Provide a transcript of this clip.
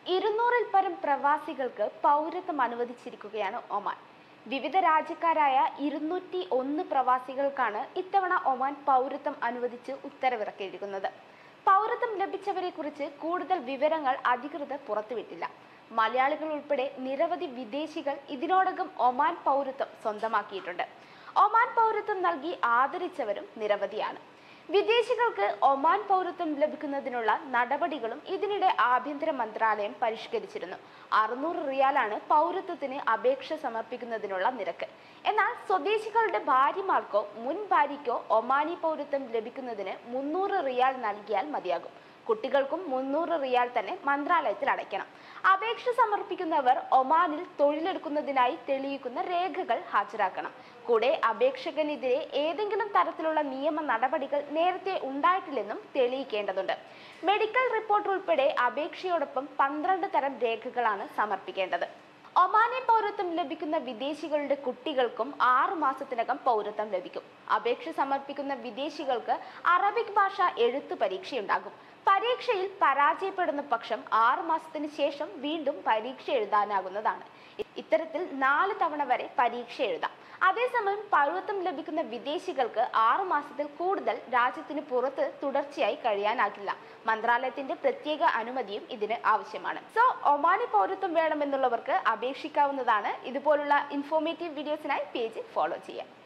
ഇരുന്നൂറിൽ പരം പ്രവാസികൾക്ക് പൗരത്വം അനുവദിച്ചിരിക്കുകയാണ് ഒമാൻ വിവിധ രാജ്യക്കാരായ ഇരുന്നൂറ്റി ഒന്ന് പ്രവാസികൾക്കാണ് ഇത്തവണ ഒമാൻ പൗരത്വം അനുവദിച്ച് ഉത്തരവിറക്കിയിരിക്കുന്നത് പൗരത്വം ലഭിച്ചവരെ കുറിച്ച് കൂടുതൽ വിവരങ്ങൾ അധികൃതർ പുറത്തുവിട്ടില്ല മലയാളികൾ ഉൾപ്പെടെ നിരവധി വിദേശികൾ ഇതിനോടകം ഒമാൻ പൗരത്വം സ്വന്തമാക്കിയിട്ടുണ്ട് ഒമാൻ പൗരത്വം നൽകി ആദരിച്ചവരും നിരവധിയാണ് വിദേശികൾക്ക് ഒമാൻ പൗരത്വം ലഭിക്കുന്നതിനുള്ള നടപടികളും ഇതിനിടെ ആഭ്യന്തര മന്ത്രാലയം പരിഷ്കരിച്ചിരുന്നു അറുന്നൂറ് റിയാലാണ് പൗരത്വത്തിന് അപേക്ഷ സമർപ്പിക്കുന്നതിനുള്ള നിരക്ക് എന്നാൽ സ്വദേശികളുടെ ഭാര്യമാർക്കോ മുൻ ഭാര്യയ്ക്കോ ഒമാനി പൗരത്വം ലഭിക്കുന്നതിന് മുന്നൂറ് റിയാൽ നൽകിയാൽ മതിയാകും കുട്ടികൾക്കും മുന്നൂറ് റിയാൽ തന്നെ മന്ത്രാലയത്തിൽ അടയ്ക്കണം അപേക്ഷ സമർപ്പിക്കുന്നവർ ഒമാനിൽ തൊഴിലെടുക്കുന്നതിനായി തെളിയിക്കുന്ന രേഖകൾ ഹാജരാക്കണം കൂടെ അപേക്ഷകനെതിരെ ഏതെങ്കിലും തരത്തിലുള്ള നിയമ നടപടികൾ നേരത്തെ ഉണ്ടായിട്ടില്ലെന്നും തെളിയിക്കേണ്ടതുണ്ട് മെഡിക്കൽ റിപ്പോർട്ട് ഉൾപ്പെടെ അപേക്ഷയോടൊപ്പം പന്ത്രണ്ട് തരം രേഖകളാണ് സമർപ്പിക്കേണ്ടത് ഒമാനി പൗരത്വം ലഭിക്കുന്ന വിദേശികളുടെ കുട്ടികൾക്കും ആറു മാസത്തിനകം പൗരത്വം ലഭിക്കും അപേക്ഷ സമർപ്പിക്കുന്ന വിദേശികൾക്ക് അറബിക് ഭാഷ എഴുത്ത് പരീക്ഷയുണ്ടാകും പരീക്ഷയിൽ പരാജയപ്പെടുന്ന പക്ഷം ആറു മാസത്തിന് ശേഷം വീണ്ടും പരീക്ഷ എഴുതാനാകുന്നതാണ് ഇത്തരത്തിൽ നാല് തവണ വരെ പരീക്ഷ എഴുതാം അതേസമയം പൗരത്വം ലഭിക്കുന്ന വിദേശികൾക്ക് ആറു മാസത്തിൽ കൂടുതൽ രാജ്യത്തിന് പുറത്ത് തുടർച്ചയായി കഴിയാനാകില്ല മന്ത്രാലയത്തിന്റെ പ്രത്യേക അനുമതിയും ഇതിന് ആവശ്യമാണ് സോ ഒമാനി പൗരത്വം വേണമെന്നുള്ളവർക്ക് അപേക്ഷിക്കാവുന്നതാണ് ഇതുപോലുള്ള ഇൻഫോർമേറ്റീവ് വീഡിയോസിനായി പേജ് ഫോളോ ചെയ്യാം